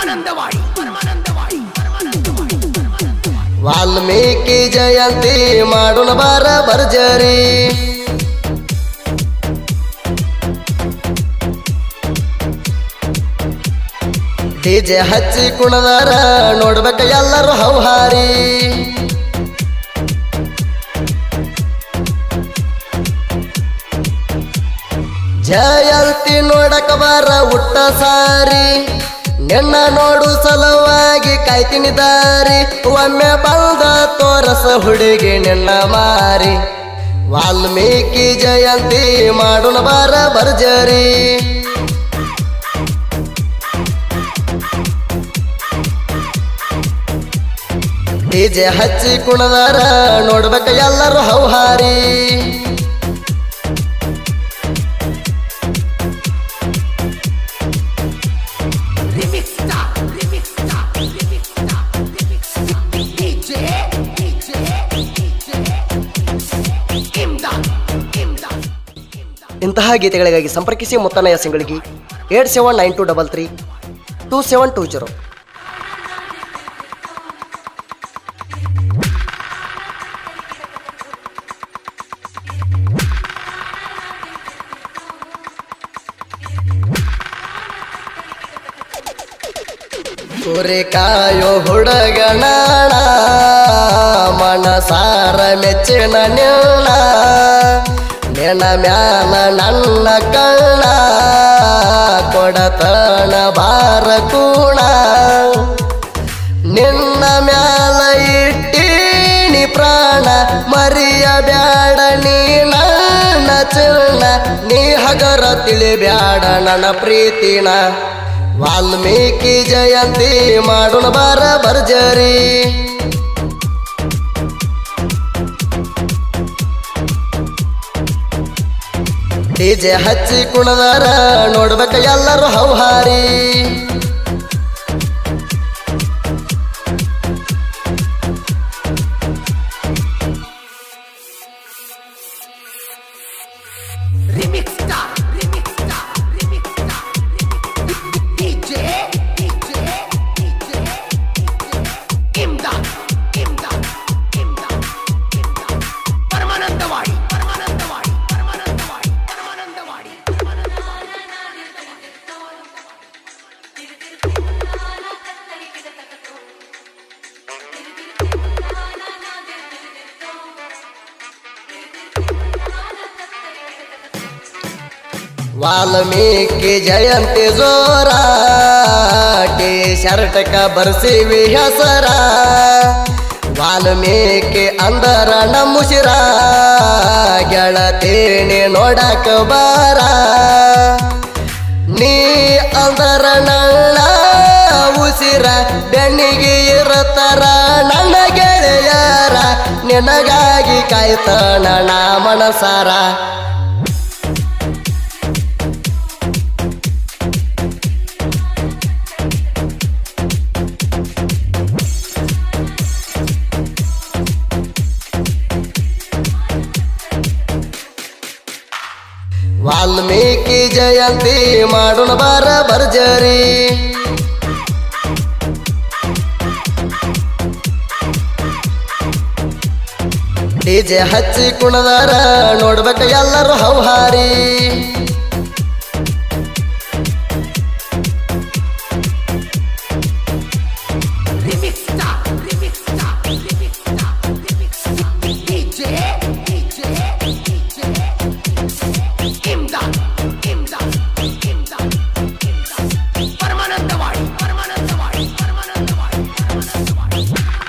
ಪರಮಾನಂದವಾಡಿ ಪರಮಾನಂದವಾಡಿ ಪರಮಾನಂದವಾಡಿ ಪರಮಾನಂದವಾಡಿ ವಾಲ್ಮೀಕಿ ಜಯಂತಿ ಮಾಡೋಣ ಬಾರ ಭರ್ಜರಿ ಡಿಜೆ ಹಚ್ಚಿ ಕುಣದಾರ ನೋಡ್ಬೇಕ ಎಲ್ಲರೂ ಹೌಹಾರಿ ಜಯಂತಿ ನೋಡಕ ಬಾರ ಉಟ್ಟ ಸಾರಿ ನಿನ್ನ ನೋಡು ಸಲುವಾಗಿ ಕಾಯ್ತೀನಿ ದಾರಿ ಒಮ್ಮೆ ಬಂದ ತೋರಸ ಹುಡುಗಿ ನಿನ್ನ ಮಾರಿ ವಾಲ್ಮೀಕಿ ಜಯಂತಿ ಮಾಡೋಣ ಬಾರ ಭರ್ಜರಿ ಡಿಜೆ ಹಚ್ಚಿ ಕುಣದಾರ ನೋಡ್ಬೇಕ ಎಲ್ಲರೂ ಹೌಹಾರಿ Remix star, remix star, remix star, remix star. DJ, DJ, DJ. Imdad, Imdad, Imdad. ಇಂತಹ ಗೀತೆಗಳಿಗಾಗಿ ಸಂಪರ್ಕಿಸಿ ಮುತ್ತನಯ್ಯ ಸಿಂಗಳಿಗೆ eight seven nine two double three two seven two zero ಕಾಯೋ ಹುಡುಗಣ ಮನಸಾರ ಮೆಚ್ಚಿನ ನಿನ್ನ ನಿನ್ನ ಮ್ಯಾಲ ನನ್ನ ಕಣ್ಣ ಕೊಡತನ ಬಾರ ಕೂಣ ನಿನ್ನ ಮ್ಯಾಲ ಇಟ್ಟೀನಿ ಪ್ರಾಣ ಮರಿಯ ಬ್ಯಾಡ ನೀ ನನ್ನ ಚಿನ್ನ ನೀ ಹಗರ ತಿಳಿಬ್ಯಾಡ ನನ್ನ ಪ್ರೀತಿನ ವಾಲ್ಮೀಕಿ ಜಯಂತಿ ಮಾಡೋಣ ಬಾರ ಭರ್ಜರಿ ಡಿಜೆ ಹಚ್ಚಿ ಕುಣದಾರ ನೋಡ್ಬೇಕ ಎಲ್ಲರೂ ಹೌಹಾರಿ Remix star, remix star, remix star, remix star. DJ, DJ, DJ. Imdad, Imdad, Imdad, Imdad. Paramanandawadi Paramanandawadi Paramanandawadi Paramanandawadi Paramanandawadi Valmiki ಜಯಂತಿ ಜೋರ ಟಿ ಶರ್ಟಕ ಬರ್ಸಿವಿ ಹೆಸರ ವಾಲ್ಮೀಕಿ ಅಂದರ ನಮ್ಮುಸಿರ ಗೆಳತೀನಿ ನೋಡಕ ಬಾರ ನೀ ಅಂದರ ನನ್ನ ಉಸಿರ ಬೆನ್ನಿಗೆ ಇರತರ ನನ್ನ ಗೆಳೆಯರ ನಿನಗಾಗಿ ಕಾಯ್ತಾನ ನಾ ಮನಸಾರ ವಾಲ್ಮೀಕಿ ಜಯಂತಿ ಮಾಡೋಣ ಬಾರ ಭರ್ಜರಿ ಡಿಜೆ ಹಚ್ಚಿ ಕುಣದಾರ ನೋಡ್ಬೇಕ ಎಲ್ಲರೂ ಹೌಹಾರಿ Remix star, remix star, remix star, remix star. DJ, DJ, DJ. Imdad, Imdad, Imdad, Imdad. Paramanandawadi Paramanandawadi Paramanandawadi Paramanandawadi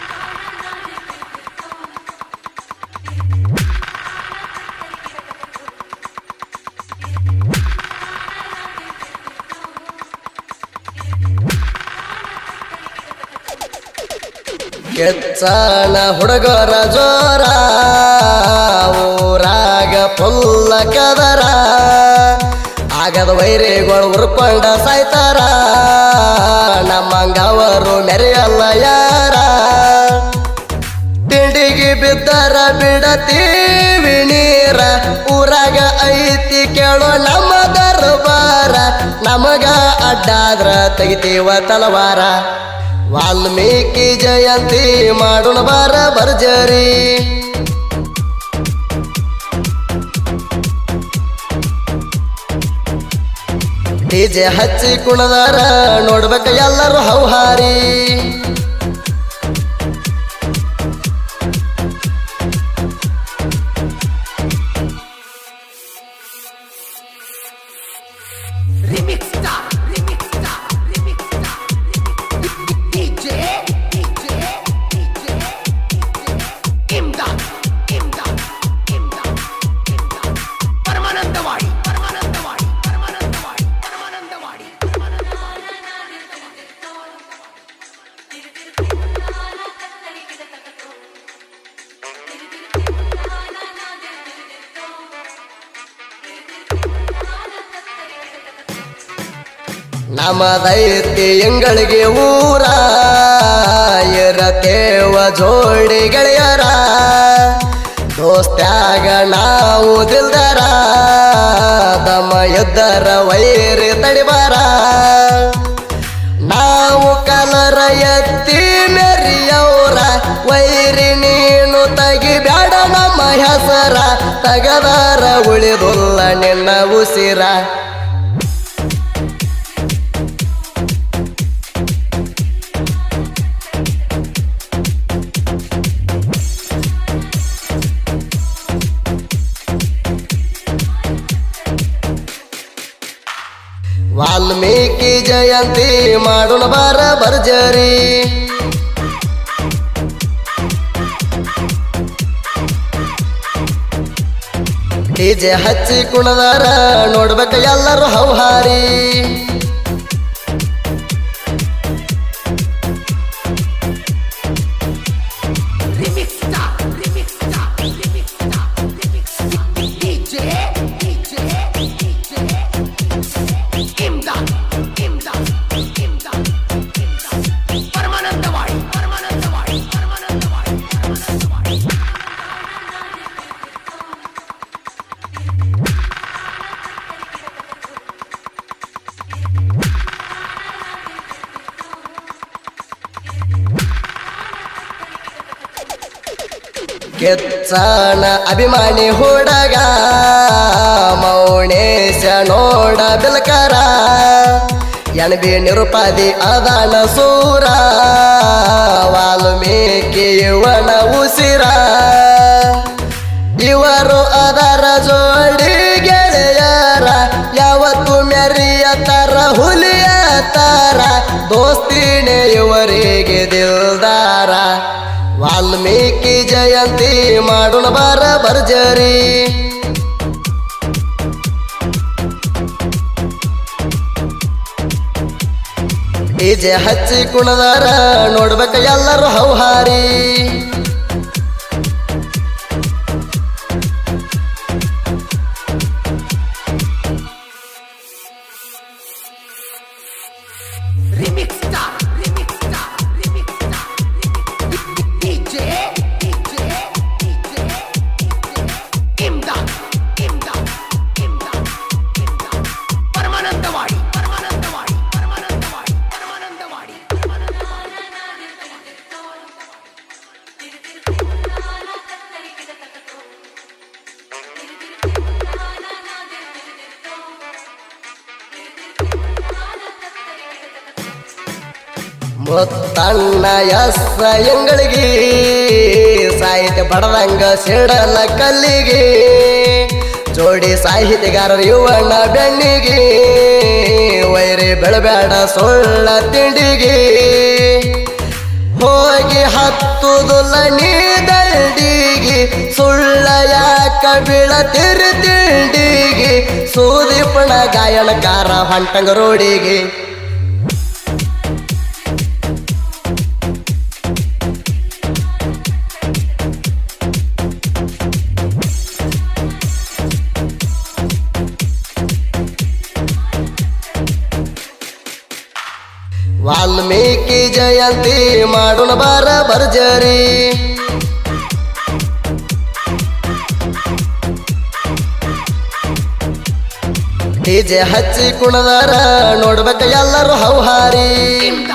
ಕೆಚ್ಚನ ಹುಡುಗರ ಜೋರ ಊರಾಗ ಪುಲ್ಲ ಕದರ ಆಗದ ವೈರಿಗಳು ಉರ್ಕೊಂಡ ಸಾಯ್ತಾರ ನಮ್ಮಂಗವರು ಮೆರೆಯಲ್ಲ ಯಾರ ತಿಂಡಿಗೆ ಬಿದ್ದರ ಬಿಡತೀವಿ ನೀರ ಊರಾಗ ಐತಿ ಕೇಳೋ ನಮ್ಮ ದರ್ಬಾರ ನಮಗ ಅಡ್ಡಾದ್ರ ತೆಗಿತೀವ ತಲವಾರ ವಾಲ್ಮೀಕಿ ಜಯಂತಿ ಮಾಡೋಣ ಬಾರ ಭರ್ಜರಿ ಡಿಜೆ ಹಚ್ಚಿ ಕುಣದಾರ ನೋಡ್ಬೇಕ ಎಲ್ಲರೂ ಹೌಹಾರಿ Remix star, remix star, remix star, DJ, DJ, DJ, Imdad, Imdad, Imdad, Imdad. Paramanandawadi Paramanandawadi Paramanandawadi Paramanandawadi ನಮದೈತಿ ಎಂಗಳಿಗೆ ಊರ ಇರತೇವ ಜೋಡಿ ಗೆಳೆಯರ ದೋಸ್ತ್ಯಾಗ ನಾವು ದಿಲ್ದರ ದಮ ಎದ್ದರ ವೈರಿ ತಡಿಬಾರ ನಾವು ಕಲರ ಎತ್ತಿ ಮೆರಿಯವ್ರ ವೈರಿ ನೀನು ತಗಿಬ್ಯಾಡ ನಮ್ಮ ಹೆಸರ ತಗದಾರ ಉಳಿದುಲ್ಲ ನಿನ್ನ ಉಸಿರ ವಾಲ್ಮೀಕಿ ಜಯಂತಿ ಮಾಡೋಣ ಬಾರ ಭರ್ಜರಿ ಡಿಜೆ ಹಚ್ಚಿ ಕುಣದಾರ ನೋಡ್ಬೇಕ ಎಲ್ಲರೂ ಹೌಹಾರಿ Remix star, remix star, remix star, remix star. DJ, DJ, DJ, Imdad, Imdad, Imdad, Imdad. Paramanandawadi Paramanandawadi Paramanandawadi Paramanandawadi ಕೆಚ್ಚನ ಅಭಿಮಾನಿ ಹುಡಗ ಮೌನೇಶ ನೋಡ ಬಿಲ್ಕರ ಎಣಬಿ ನಿರುಪಾದಿ ಅದಾನ ಸೂರ ವಾಲ್ಮೀಕಿ ಇವನ ಉಸಿರ ಇವರು ಅದರ ಜೋಡಿ ಗೆಳೆಯರ ಯಾವತ್ತು ಮೆರಿಯ ತರ ಹುಲಿಯ ತರ ದೋಸ್ತಿನೇ ಇವರಿಗೆ ದಿಲ್ದಾರ ವಾಲ್ಮೀಕಿ ಜಯಂತಿ ಮಾಡೋಣ ಬಾರ ಭರ್ಜರಿ ಡಿಜೆ ಹಚ್ಚಿ ಕುಣದಾರ ನೋಡ್ಬೇಕ ಎಲ್ಲರೂ ಹೌಹಾರಿ Remix star, remix star, remix star, remix DJ, DJ, DJ, Imdad, Imdad, Imdad, Imdad. Paramanandawadi Paramanandawadi Paramanandawadi Paramanandawadi Muthanna ಎಸ್ಸ ಎಂಗಳಿಗೆ ಸಾಹಿತ್ಯ ಬಡದಂಗ ಸಿಡಲ ಕಲ್ಲಿಗೆ ಜೋಡಿ ಸಾಹಿತ್ಯಗಾರರು ಇವಣ್ಣ ಬೆಣ್ಣಿಗೆ ವೈರಿ ಬೆಳಬೇಡ ಸೊಳ್ಳ ತಿಂಡಿಗೆ ಹೋಗಿ ಹತ್ತುದುಲ್ಲ ನೀ ದಂಡಿಗೆ ಸುಳ್ಳ ಯಾಕ ಬೀಳತಿರಿ ತಿಂಡಿಗೆ ಸೂದಿಪಣ ಗಾಯನಕಾರ ಹೊಂಟಂಗ ರೋಡಿಗೆ ವಾಲ್ಮೀಕಿ ಜಯಂತಿ ಮಾಡೋಣ ಬಾರ ಭರ್ಜರಿ ಡಿಜೆ ಹಚ್ಚಿ ಕುಣದಾರ ನೋಡ್ಬೇಕ ಎಲ್ಲರೂ ಹೌಹಾರಿ